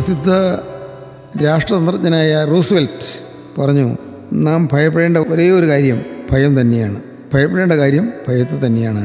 പ്രസിദ്ധ രാഷ്ട്രതന്ത്രജ്ഞനായ റൂസ്വെൽറ്റ് പറഞ്ഞു നാം ഭയപ്പെടേണ്ട ഒരേ ഒരു കാര്യം ഭയം തന്നെയാണ് ഭയപ്പെടേണ്ട കാര്യം ഭയത്തെ തന്നെയാണ്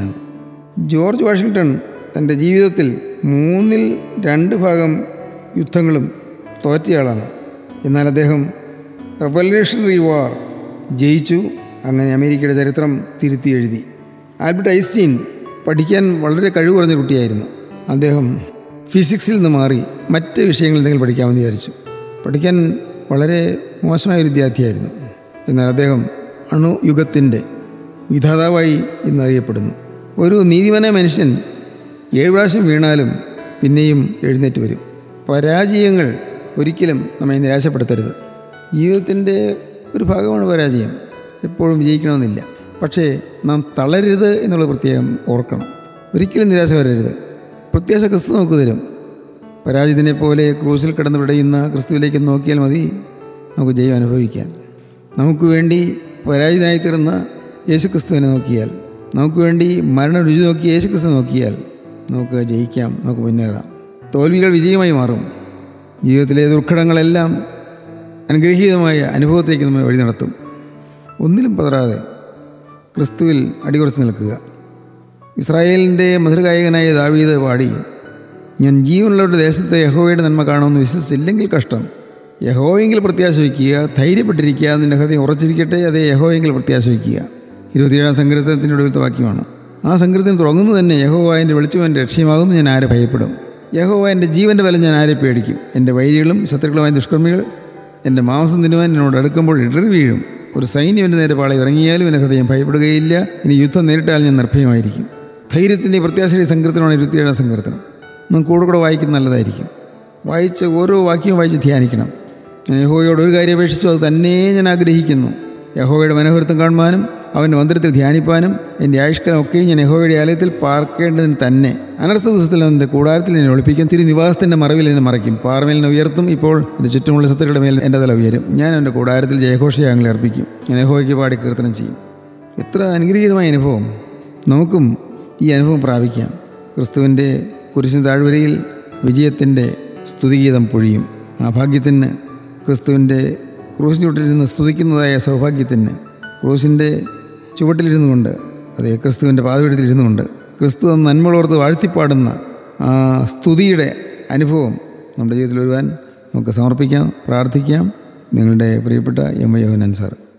ജോർജ് വാഷിങ്ടൺ തൻ്റെ ജീവിതത്തിൽ മൂന്നിൽ രണ്ട് ഭാഗം യുദ്ധങ്ങളും തോറ്റയാളാണ് എന്നാൽ അദ്ദേഹം റവല്യൂഷണറി വാർ ജയിച്ചു അങ്ങനെ അമേരിക്കയുടെ ചരിത്രം തിരുത്തി എഴുതി ആൽബർട്ട് ഐൻസ്റ്റീൻ പഠിക്കാൻ വളരെ കഴിവ് കുറഞ്ഞ കുട്ടിയായിരുന്നു അദ്ദേഹം ഫിസിക്സിൽ നിന്ന് മാറി മറ്റ് വിഷയങ്ങൾ എന്തെങ്കിലും പഠിക്കാമെന്ന് വിചാരിച്ചു പഠിക്കാൻ വളരെ മോശമായ ഒരു വിദ്യാർത്ഥിയായിരുന്നു എന്നാൽ അദ്ദേഹം അണുയുഗത്തിൻ്റെ വിധാതാവായി ഇന്ന് അറിയപ്പെടുന്നു ഒരു നീതിമാനായ മനുഷ്യൻ ഏഴ് പ്രാവശ്യം വീണാലും പിന്നെയും എഴുന്നേറ്റ് വരും പരാജയങ്ങൾ ഒരിക്കലും നമ്മെ നിരാശപ്പെടുത്തരുത് ജീവിതത്തിൻ്റെ ഒരു ഭാഗമാണ് പരാജയം എപ്പോഴും വിജയിക്കണമെന്നില്ല പക്ഷേ നാം തളരരുത് എന്നുള്ളത് പ്രത്യേകം ഓർക്കണം ഒരിക്കലും നിരാശ വരരുത് പ്രത്യാശ ക്രിസ്തു നമുക്ക് തരും പരാജിതനെ പോലെ ക്രൂസിൽ കിടന്ന് വിടയുന്ന ക്രിസ്തുവിലേക്ക് നോക്കിയാൽ മതി നമുക്ക് ജയം അനുഭവിക്കാൻ നമുക്ക് വേണ്ടി പരാജിതനായി തീർന്ന യേശുക്രിസ്തുവിനെ നോക്കിയാൽ നമുക്ക് വേണ്ടി മരണം രുചി നോക്കി യേശുക്രിസ്തു നോക്കിയാൽ നമുക്ക് ജയിക്കാം നമുക്ക് മുന്നേറാം തോൽവികൾ വിജയമായി മാറും ജീവിതത്തിലെ ദുർഘടങ്ങളെല്ലാം അനുഗ്രഹീതമായ അനുഭവത്തിലേക്ക് നമ്മെ വഴി നടത്തും ഒന്നിലും പതറാതെ ക്രിസ്തുവിൽ അടിയുറച്ച് നിൽക്കുക ഇസ്രായേലിൻ്റെ മധുരഗായകനായ ദാവീദ് പാടി ഞാൻ ജീവനുള്ളവരുടെ ദേശത്തെ യഹോവയുടെ നന്മ കാണുമെന്ന് വിശ്വസിച്ചില്ലെങ്കിൽ കഷ്ടം യഹോയെങ്കിൽ പ്രത്യാശ വയ്ക്കുക ധൈര്യപ്പെട്ടിരിക്കുക നിന്റെ ഹൃദയം ഉറച്ചിരിക്കട്ടെ അതേ യഹോയെങ്കിൽ പ്രത്യാശ വയ്ക്കുക ഇരുപത്തിയേഴാം സങ്കീർത്തനത്തിൻ്റെ ഒടുവിലത്തെ വാക്യമാണ് ആ സങ്കീർത്തനം തുടങ്ങുന്നത് തന്നെ യഹോവ എൻ്റെ വെളിച്ചം എൻ്റെ രക്ഷ്യമാകുന്നു ഞാൻ ആരെ ഭയപ്പെടും യഹോവ എൻ്റെ ജീവൻ്റെ ബലം ഞാൻ ആരെ പേടിക്കും എൻ്റെ വൈരികളും ശത്രുക്കളുമായ ദുഷ്കർമ്മികൾ എൻ്റെ മാംസം തിന്നുവാൻ എന്നോട് അടുക്കുമ്പോൾ ഇടറി വീഴും ഒരു സൈന്യം എൻ്റെ നേരെ പാളി ഇറങ്ങിയാലും എൻ്റെ ഹൃദയം ഭയപ്പെടുകയില്ല ഇനി യുദ്ധം നേരിട്ടാൽ ഞാൻ നിർഭയമായിരിക്കും ധൈര്യത്തിൻ്റെ പ്രത്യാശയുടെ സങ്കീർത്തനമാണ് ഇരുപത്തിയേഴാം സങ്കീർത്തനം നമുക്ക് കൂടെ കൂടെ വായിക്കുന്നത് നല്ലതായിരിക്കും വായിച്ച ഓരോ വാക്യവും വായിച്ച് ധ്യാനിക്കണം ഞാൻ യഹോവയോട് ഒരു കാര്യം അപേക്ഷിച്ചു അത് തന്നെ ഞാൻ ആഗ്രഹിക്കുന്നു യഹോവയുടെ മനോഹരത്വം കാണുവാനും അവൻ്റെ മന്ദിരത്തിൽ ധ്യാനിപ്പാനും എൻ്റെ ആയുഷ്കാലമൊക്കെയും ഞാൻ യഹോവയുടെ ആലയത്തിൽ പാർക്കേണ്ടതിന് തന്നെ അനർത്ഥ ദിവസത്തിൽ എൻ്റെ കൂടാരത്തിൽ എന്നെ ഒളിപ്പിക്കും തിരുനിവാസത്തിൻ്റെ മറവിൽ എന്നെ മറയ്ക്കും പാറമേൽ എന്നെ ഉയർത്തും ഇപ്പോൾ എൻ്റെ ചുറ്റുമുള്ള ശത്രുക്കളുടെ മേൽ എൻ്റെ തല ഉയരും ഞാൻ എൻ്റെ കൂടാരത്തിൽ ജയഘോഷയാങ്ങളെ അർപ്പിക്കും ഞാൻ യഹോവയ്ക്ക് പാടി കീർത്തനം ചെയ്യും എത്ര അനുഗ്രഹീതമായ അനുഭവം നമുക്കും ഈ അനുഭവം പ്രാപിക്കാം ക്രിസ്തുവിൻ്റെ കുരിശിന് താഴ്വരയിൽ വിജയത്തിൻ്റെ സ്തുതിഗീതം പൊഴിയും ആ ഭാഗ്യത്തിന് ക്രിസ്തുവിൻ്റെ ക്രൂശിന് ചുവട്ടിലിരുന്ന് സ്തുതിക്കുന്നതായ സൗഭാഗ്യത്തിന് ക്രൂശിൻ്റെ ചുവട്ടിലിരുന്നു കൊണ്ട് അതേ ക്രിസ്തുവിൻ്റെ പാതപീഠത്തിലിരുന്നു കൊണ്ട് ക്രിസ്തു എന്ന നന്മകളോർത്ത് വാഴ്ത്തിപ്പാടുന്ന ആ സ്തുതിയുടെ അനുഭവം നമ്മുടെ ജീവിതത്തിൽ വരുവാൻ നമുക്ക് സമർപ്പിക്കാം പ്രാർത്ഥിക്കാം നിങ്ങളുടെ പ്രിയപ്പെട്ട എം യോഹനൻ സാർ